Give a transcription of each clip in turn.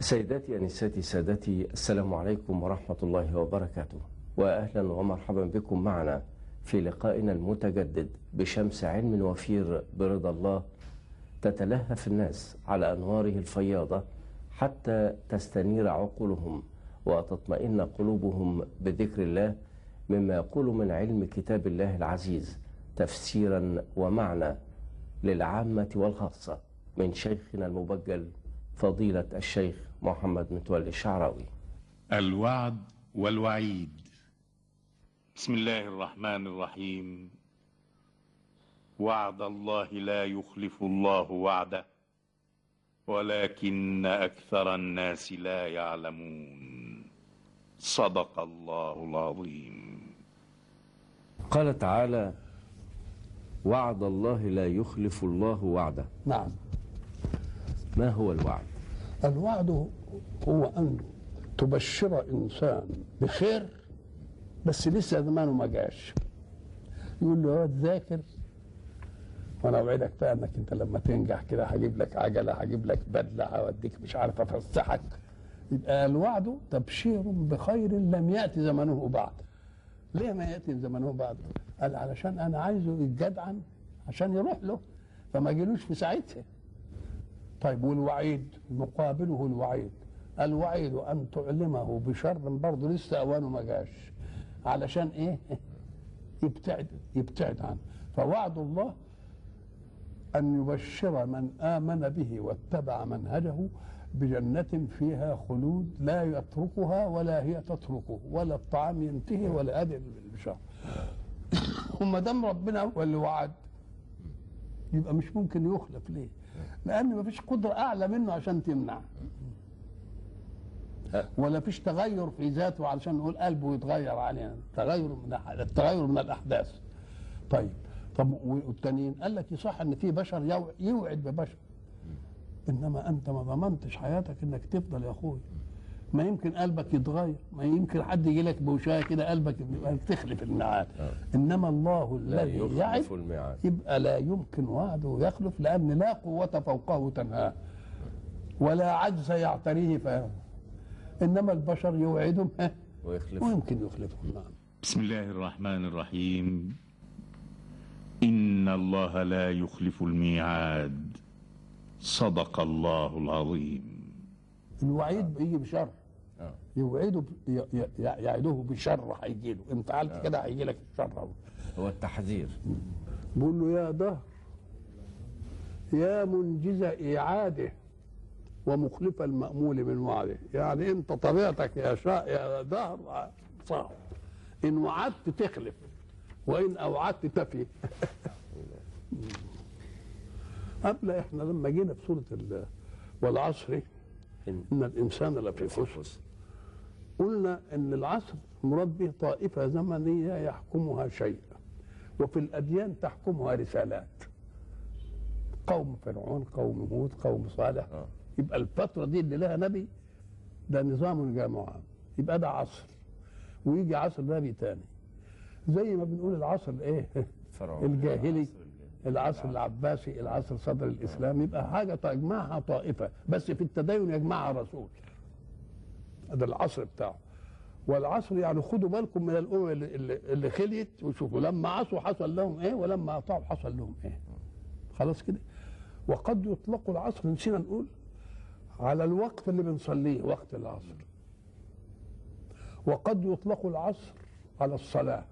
سيداتي أنساتي سادتي السلام عليكم ورحمة الله وبركاته وأهلا ومرحبا بكم معنا في لقائنا المتجدد بشمس علم وفير برضا الله تتلهف الناس على أنواره الفياضة حتى تستنير عقولهم وتطمئن قلوبهم بذكر الله مما يقول من علم كتاب الله العزيز تفسيرا ومعنى للعامة والخاصة من شيخنا المبجل فضيلة الشيخ محمد متولي الشعراوي الوعد والوعيد بسم الله الرحمن الرحيم وعد الله لا يخلف الله وعده ولكن اكثر الناس لا يعلمون صدق الله العظيم قال تعالى وعد الله لا يخلف الله وعده نعم ما هو الوعد الوعد هو أن تبشر إنسان بخير بس لسه زمانه ما جاش يقول له يا ذاكر وانا اوعدك بقى انك انت لما تنجح كده هجيب لك عجله هجيب لك بدله هوديك مش عارف افسحك يبقى الوعد تبشير بخير لم ياتي زمنه بعد ليه ما ياتي زمنه بعد قال علشان انا عايزه يتجدعن عشان يروح له فما جيلوش في ساعتها طيب والوعيد مقابله الوعيد الوعيد ان تعلمه بشر برضه لسه اوانه ما جاش علشان ايه يبتعد يبتعد عنه فوعد الله ان يبشر من امن به واتبع منهجه بجنة فيها خلود لا يتركها ولا هي تتركه ولا الطعام ينتهي ولا أدل بالبشر وما دام ربنا هو اللي وعد يبقى مش ممكن يخلف ليه؟ لأن ما فيش قدرة أعلى منه عشان تمنع ولا فيش تغير في ذاته علشان نقول قلبه يتغير علينا تغير من التغير من الأحداث طيب طب والتانيين قال لك يصح ان في بشر يوعد ببشر انما انت ما ضمنتش حياتك انك تفضل يا اخوي ما يمكن قلبك يتغير ما يمكن حد يجي لك بوشايه كده قلبك يبقى تخلف الميعاد انما الله لا الذي يعد يخلف الميعاد يبقى لا يمكن وعده يخلف لان لا قوه فوقه تنهاه ولا عجز يعتريه ف انما البشر يوعدهم ها، ويخلف ويمكن يخلفهم نعم بسم الله الرحمن الرحيم ان الله لا يخلف الميعاد صدق الله العظيم الوعيد بيجي بشر آه. يوعده ب- ي- ي- يعده بشر هيجي له ان فعلت كده هيجي لك الشر هو التحذير بقول له يا دهر يا منجز إعاده ومخلف المأمول من وعده يعني أنت طبيعتك يا شاء يا دهر صعب إن وعدت تخلف وإن أوعدت تفي قبل إحنا لما جينا في سورة ال- والعصر إن إن الإنسان لفي خسر قلنا ان العصر مراد به طائفه زمنيه يحكمها شيء وفي الاديان تحكمها رسالات قوم فرعون قوم هود قوم صالح آه. يبقى الفتره دي اللي لها نبي ده نظام جامعه يبقى ده عصر ويجي عصر نبي تاني زي ما بنقول العصر الايه فرعون الجاهلي العصر الجاهلي. العصر العباسي العصر صدر الاسلام يبقى حاجه تجمعها طائفه بس في التدين يجمعها رسول ده العصر بتاعه والعصر يعني خدوا بالكم من الامم اللي, اللي, اللي خليت وشوفوا لما عصوا حصل لهم ايه ولما اطاعوا حصل لهم ايه خلاص كده وقد يطلق العصر نسينا نقول على الوقت اللي بنصليه وقت العصر وقد يطلق العصر على الصلاه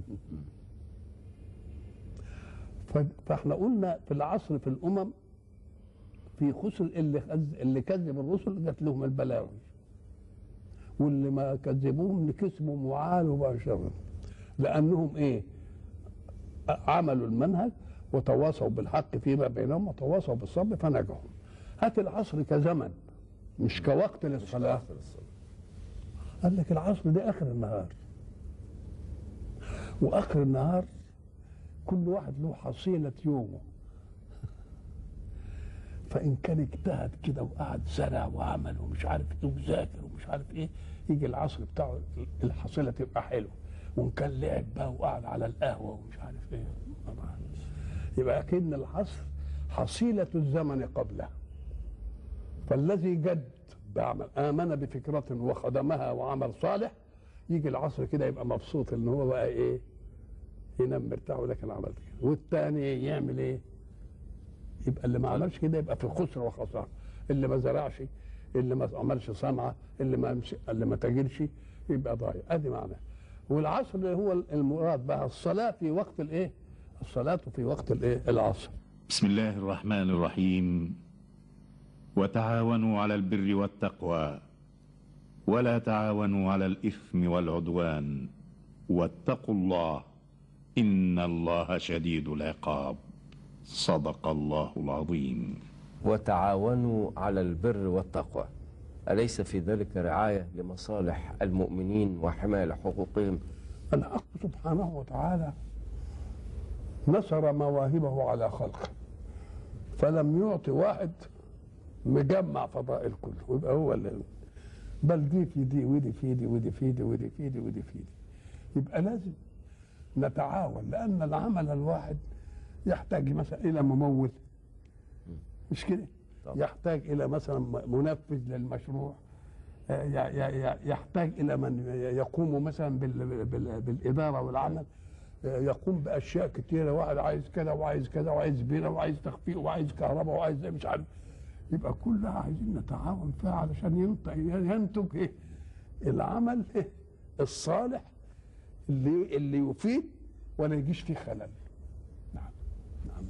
ف- فاحنا قلنا في العصر في الامم في خسر اللي خز- اللي كذب الرسل جات لهم البلاوي واللي ما كذبوهم كسبوا وعالوا مباشرة لانهم ايه عملوا المنهج وتواصوا بالحق فيما بينهم وتواصوا بالصبر فنجحوا هات العصر كزمن مش كوقت للصلاه آخر الصلاة. قال لك العصر ده اخر النهار واخر النهار كل واحد له حصيله يومه فان كان اجتهد كده وقعد زرع وعمل ومش عارف ايه وذاكر ومش عارف ايه يجي العصر بتاعه الحصيله تبقى حلوه وان كان لعب بقى وقعد على القهوه ومش عارف ايه طبعا يبقى اكن العصر حصيله الزمن قبله فالذي جد بعمل امن بفكره وخدمها وعمل صالح يجي العصر كده يبقى مبسوط ان هو بقى ايه ينام مرتاح وده كان عملت كده والتاني يعمل ايه يبقى اللي ما عملش كده يبقى في خسر وخساره اللي ما زرعش اللي ما عملش صنعه اللي ما مش اللي ما تاجرش يبقى ضايع ادي معناه والعصر اللي هو المراد بقى الصلاه في وقت الايه الصلاه في وقت الايه العصر بسم الله الرحمن الرحيم وتعاونوا على البر والتقوى ولا تعاونوا على الإثم والعدوان واتقوا الله إن الله شديد العقاب صدق الله العظيم وتعاونوا على البر والتقوى أليس في ذلك رعاية لمصالح المؤمنين وحماية لحقوقهم الحق سبحانه وتعالى نصر مواهبه على خلقه فلم يعطي واحد مجمع فضائل كله ويبقى هو اللي بل دي في دي ودي في دي ودي في دي ودي في دي ودي في دي يبقى لازم نتعاون لأن العمل الواحد يحتاج مثلا إلى ممول مش كده طبعا. يحتاج إلى مثلا منفذ للمشروع آه، ي- ي- ي- يحتاج إلى من يقوم مثلا بال- بال- بالإدارة والعمل آه، يقوم بأشياء كتيرة واحد عايز كذا وعايز كذا وعايز بيرة وعايز تخفيق وعايز كهرباء وعايز إيه مش عارف يبقى كلها عايزين نتعاون فيها علشان ينتج ينتج ايه العمل إيه؟ الصالح اللي اللي يفيد ولا يجيش فيه خلل نعم نعم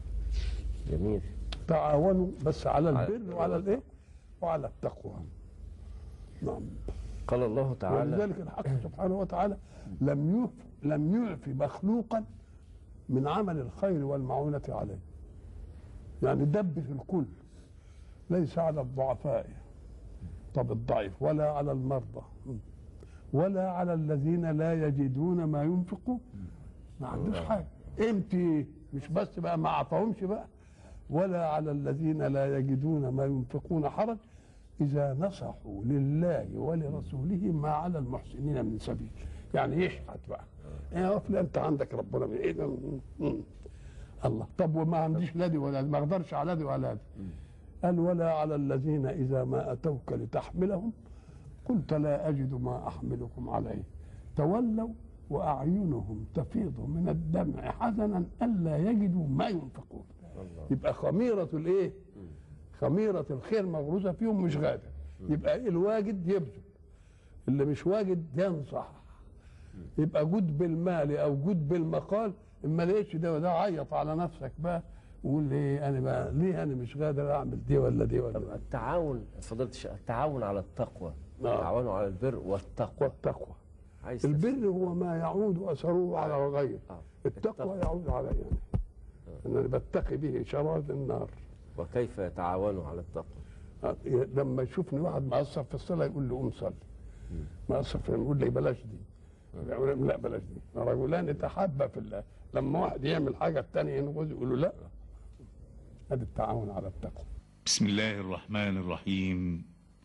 جميل تعاونوا بس على على- البر وعلى الايه وعلى التقوى نعم قال الله تعالى ولذلك الحق سبحانه وتعالى لم يف لم يعفي مخلوقا من عمل الخير والمعونة عليه يعني دب في الكل ليس على الضعفاء طب الضعيف ولا على المرضى ولا على الذين لا يجدون ما ينفقون ما عندوش حاجه امتى مش بس بقى ما عطاهمش بقى ولا على الذين لا يجدون ما ينفقون حرج إذا نصحوا لله ولرسوله ما على المحسنين من سبيل يعني يشحت بقى يا فلان انت عندك ربنا من ايه ده؟ مم. الله طب وما عنديش لا دي ولا دي، ما اقدرش على دي ولا دي قال ولا على الذين اذا ما اتوك لتحملهم قلت لا اجد ما احملكم عليه تولوا واعينهم تفيض من الدمع حزنا الا يجدوا ما ينفقون يبقى خميره الايه خميره الخير مغروزه فيهم مش غاده يبقى الواجد يبذل اللي مش واجد ينصح يبقى جود بالمال او جود بالمقال اما لقيتش ده وده عيط على نفسك بقى وقول ليه انا بقى ليه انا مش قادر اعمل دي ولا دي ولا طب دي التعاون فضلت الشيخ التعاون على التقوى نعم. التعاون على البر والتقوى والتقوى عايز البر هو ما يعود اثره على الغير آه. التقوى يعود علي يعني انني بتقي به شرار النار وكيف يتعاونوا على التقوى آه، لما يشوفني واحد مقصر في الصلاه يقول لي قوم صلي مقصر في يقول لي بلاش دي يقول لا بلاش دي رجلان تحابا في الله لما واحد يعمل حاجه الثانيه ينقذ يقول له لا هذا التعاون على التقوى بسم الله الرحمن الرحيم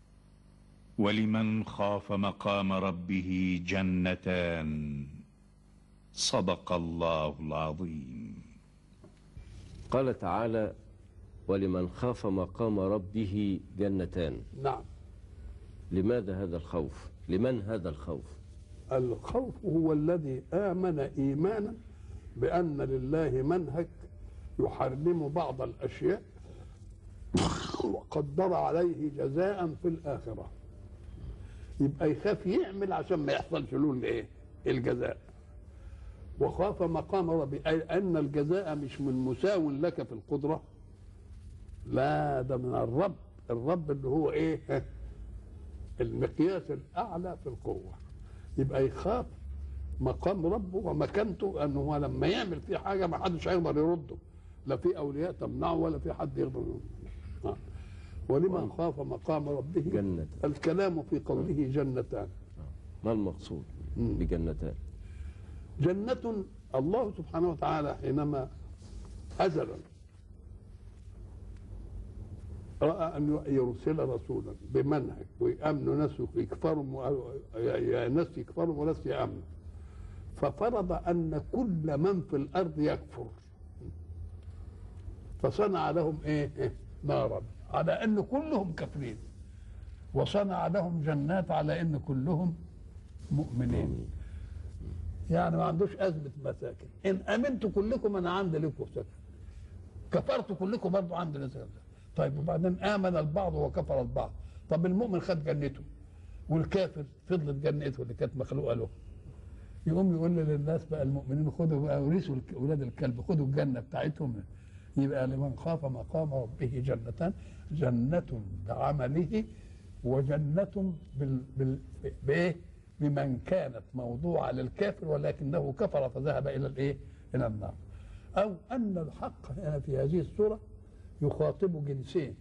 ولمن خاف مقام ربه جنتان صدق الله العظيم قال تعالى ولمن خاف مقام ربه جنتان نعم لماذا هذا الخوف لمن هذا الخوف الخوف هو الذي آمن إيمانا بأن لله منهج يحرم بعض الأشياء وقدر عليه جزاء في الآخرة يبقى يخاف يعمل عشان ما يحصلش له الايه الجزاء وخاف مقام ربي أي أن الجزاء مش من مساو لك في القدرة لا ده من الرب الرب اللي هو ايه المقياس الأعلى في القوة يبقى يخاف مقام ربه ومكانته انه هو لما يعمل فيه حاجه ما حدش هيقدر يرده لا في اولياء تمنعه ولا في حد يقدر يرده آه. ولمن خاف مقام ربه جنة. الكلام في قوله جنتان ما المقصود مم. بجنتان جنة الله سبحانه وتعالى حينما أزلا رأى أن يرسل رسولا بمنهج ويأمنوا ناس يكفروا و- يا ناس يكفروا وناس يأمنوا ففرض أن كل من في الأرض يكفر فصنع لهم إيه؟ إيه؟ نارا على أن كلهم كافرين وصنع لهم جنات على ان كلهم مؤمنين يعني ما عندوش ازمه مساكن ان امنتوا كلكم انا عندي لكم سكن كفرتوا كلكم برضه عندي لكم سكن طيب وبعدين امن البعض وكفر البعض طب المؤمن خد جنته والكافر فضلت جنته اللي كانت مخلوقه له يقوم يقول للناس بقى المؤمنين خدوا بقى ورثوا الك- اولاد الكلب خدوا الجنه بتاعتهم يبقى لمن خاف مقام ربه جنتان جنة بعمله وجنة بال بال بايه؟ بمن كانت موضوعة للكافر ولكنه كفر فذهب إلى الإيه؟ إلى النار. أو أن الحق هنا في هذه السورة يخاطب جنسين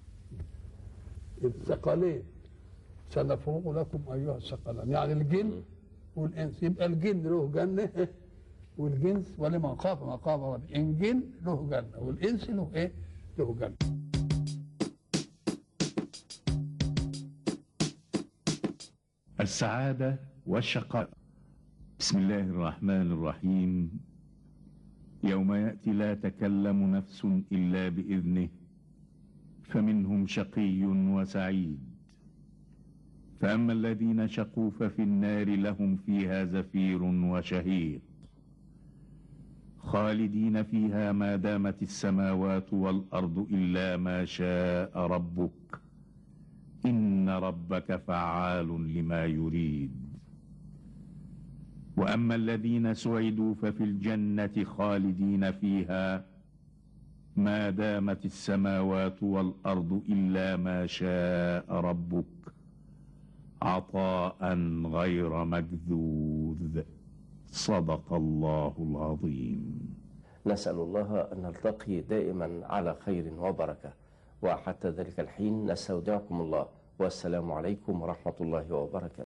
الثقلين سنفرغ لكم أيها الثقلان يعني الجن والإنس يبقى الجن له جنة والجنس ولمن خاف مقام ربه الجن له جنة والإنس له إيه؟ له جنة السعادة والشقاء بسم الله الرحمن الرحيم يوم يأتي لا تكلم نفس إلا بإذنه فمنهم شقي وسعيد فأما الذين شقوا ففي النار لهم فيها زفير وشهيق خالدين فيها ما دامت السماوات والأرض إلا ما شاء ربك إن ربك فعال لما يريد وأما الذين سعدوا ففي الجنة خالدين فيها ما دامت السماوات والأرض إلا ما شاء ربك عطاء غير مجذوذ صدق الله العظيم نسأل الله أن نلتقي دائما على خير وبركة وحتى ذلك الحين نستودعكم الله والسلام عليكم ورحمة الله وبركاته